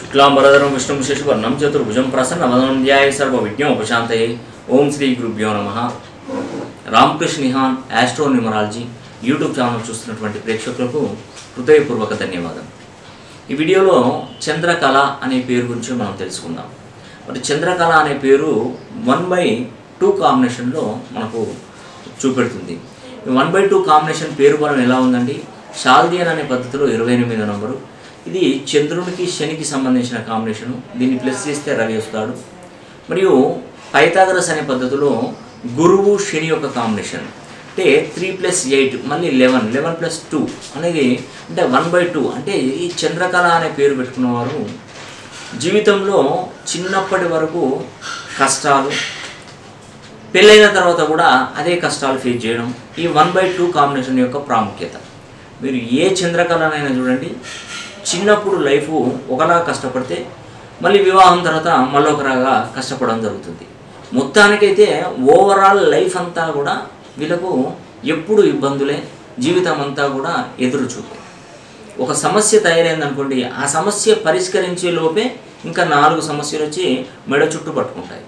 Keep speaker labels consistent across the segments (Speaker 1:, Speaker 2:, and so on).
Speaker 1: శుక్లాంబరధరం విష్ణుం శశివర్ణం చతుర్భుజం ప్రసన్నవదనం ధ్యాయ సర్వ విజ్ఞోపశాంతయే ఓం శ్రీ గురుభ్యో నమ Ramakrishna Nihan astro numerology YouTube channel చూస్తున్నటువంటి ప్రేక్షకులకు హృదయపూర్వక ధన్యవాదం ఈ వీడియోలో చంద్రకళ అనే పేరు గురించి మనం తెలుసుకుందాం మరి చంద్రకళ అనే పేరు వన్ బై టూ కాంబినేషన్లో మనకు చూపెడుతుంది వన్ బై టూ కాంబినేషన్ పేరు బలం ఎలా ఉందండి షాల్దియన్ అనే పద్ధతిలో ఇరవై ఎనిమిదో నంబరు ఇది చంద్రునికి శనికి సంబంధించిన కాంబినేషను దీన్ని ప్లస్ చేస్తే రవి వస్తాడు మరియు పైథాగరస్ అనే పద్ధతిలో గురువు శని యొక్క కాంబినేషన్ అంటే త్రీ ప్లస్ ఎయిట్ మళ్ళీ లెవెన్ లెవెన్ ప్లస్ టూ అనేది అంటే వన్ బై టూ అంటే ఈ చంద్రకళ అనే పేరు పెట్టుకున్నవారు జీవితంలో చిన్నప్పటి వరకు కష్టాలు పెళ్ళైన తర్వాత కూడా అదే కష్టాలు ఫేస్ చేయడం ఈ వన్ బై టూ కాంబినేషన్ యొక్క ప్రాముఖ్యత మీరు ఏ చంద్రకళనైనా చూడండి చిన్నప్పుడు లైఫ్ ఒకలా కష్టపడితే మళ్ళీ వివాహం తర్వాత మళ్ళొకరాగా కష్టపడడం జరుగుతుంది మొత్తానికైతే ఓవరాల్ లైఫ్ అంతా కూడా వీళ్ళకు ఎప్పుడు ఇబ్బందులే జీవితం అంతా కూడా ఎదురు చూపే ఒక సమస్య తయారైంది అనుకోండి ఆ సమస్య పరిష్కరించే లోపే ఇంకా నాలుగు సమస్యలు వచ్చి మెడ చుట్టూ పట్టుకుంటాయి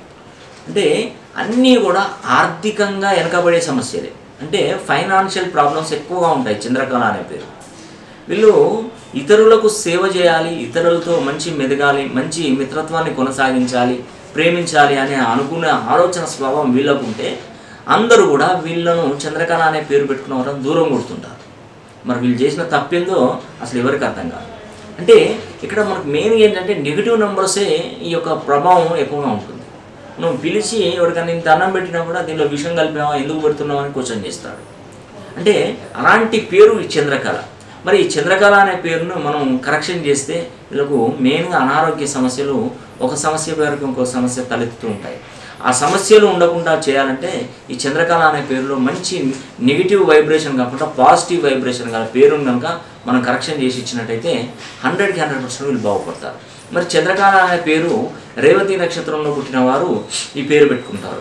Speaker 1: అంటే అన్నీ కూడా ఆర్థికంగా వెనకబడే సమస్యలే అంటే ఫైనాన్షియల్ ప్రాబ్లమ్స్ ఎక్కువగా ఉంటాయి చంద్రకళ అనే పేరు వీళ్ళు ఇతరులకు సేవ చేయాలి ఇతరులతో మంచి మెదగాలి మంచి మిత్రత్వాన్ని కొనసాగించాలి ప్రేమించాలి అనే అనుకునే ఆలోచన స్వభావం వీళ్ళకు ఉంటే అందరూ కూడా వీళ్ళను చంద్రకళ అనే పేరు పెట్టుకున్న వాళ్ళని దూరం కొడుతుంటారు మరి వీళ్ళు చేసిన తప్పేందో అసలు ఎవరికి అర్థం కాదు అంటే ఇక్కడ మనకు మెయిన్ ఏంటంటే నెగిటివ్ నెంబర్సే ఈ యొక్క ప్రభావం ఎక్కువగా ఉంటుంది నువ్వు పిలిచి ఎవరికైనా ఇంత అన్నం పెట్టినా కూడా దీనిలో విషయం కలిపావా ఎందుకు పెడుతున్నావు అని క్వశ్చన్ చేస్తాడు అంటే అలాంటి పేరు ఈ చంద్రకళ మరి ఈ చంద్రకళ అనే పేరును మనం కరెక్షన్ చేస్తే వీళ్ళకు మెయిన్గా అనారోగ్య సమస్యలు ఒక సమస్య పేరుకు ఇంకో సమస్య తలెత్తుతూ ఉంటాయి ఆ సమస్యలు ఉండకుండా చేయాలంటే ఈ చంద్రకళ అనే పేరులో మంచి నెగిటివ్ వైబ్రేషన్ కాకుండా పాజిటివ్ వైబ్రేషన్ గల పేరును కనుక మనం కరెక్షన్ చేసి ఇచ్చినట్టయితే హండ్రెడ్కి హండ్రెడ్ పర్సెంట్ వీళ్ళు బాగుపడతారు మరి చంద్రకళ అనే పేరు రేవతి నక్షత్రంలో పుట్టిన వారు ఈ పేరు పెట్టుకుంటారు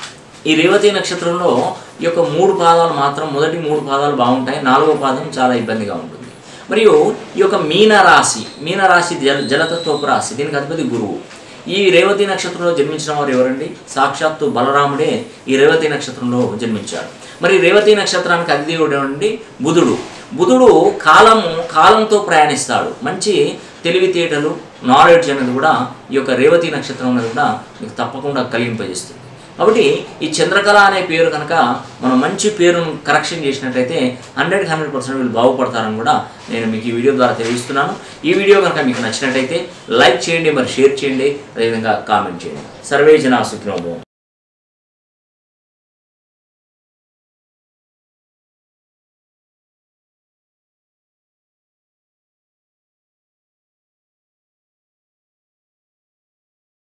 Speaker 1: ఈ రేవతి నక్షత్రంలో ఈ యొక్క మూడు పాదాలు మాత్రం మొదటి మూడు పాదాలు బాగుంటాయి నాలుగో పాదం చాలా ఇబ్బందిగా ఉంటుంది మరియు ఈ యొక్క మీనరాశి మీనరాశి జల జలతత్వపు రాశి దీనికి అధిపతి గురువు ఈ రేవతి నక్షత్రంలో జన్మించిన వారు ఎవరండి సాక్షాత్తు బలరాముడే ఈ రేవతి నక్షత్రంలో జన్మించాడు మరి రేవతి నక్షత్రానికి అధిదేవుడు ఏమండి బుధుడు బుధుడు కాలము కాలంతో ప్రయాణిస్తాడు మంచి తెలివితేటలు నాలెడ్జ్ అనేది కూడా ఈ యొక్క రేవతి నక్షత్రం అనేది కూడా మీకు తప్పకుండా కలిగింపజేస్తుంది కాబట్టి ఈ చంద్రకళ అనే పేరు కనుక మనం మంచి పేరును కరెక్షన్ చేసినట్లయితే హండ్రెడ్ హండ్రెడ్ పర్సెంట్ వీళ్ళు బాగుపడతారని కూడా నేను మీకు ఈ వీడియో ద్వారా తెలియజేస్తున్నాను ఈ వీడియో కనుక మీకు నచ్చినట్లయితే లైక్ చేయండి మరి షేర్ చేయండి అదేవిధంగా కామెంట్ చేయండి సర్వే జనా సుఖినోభవం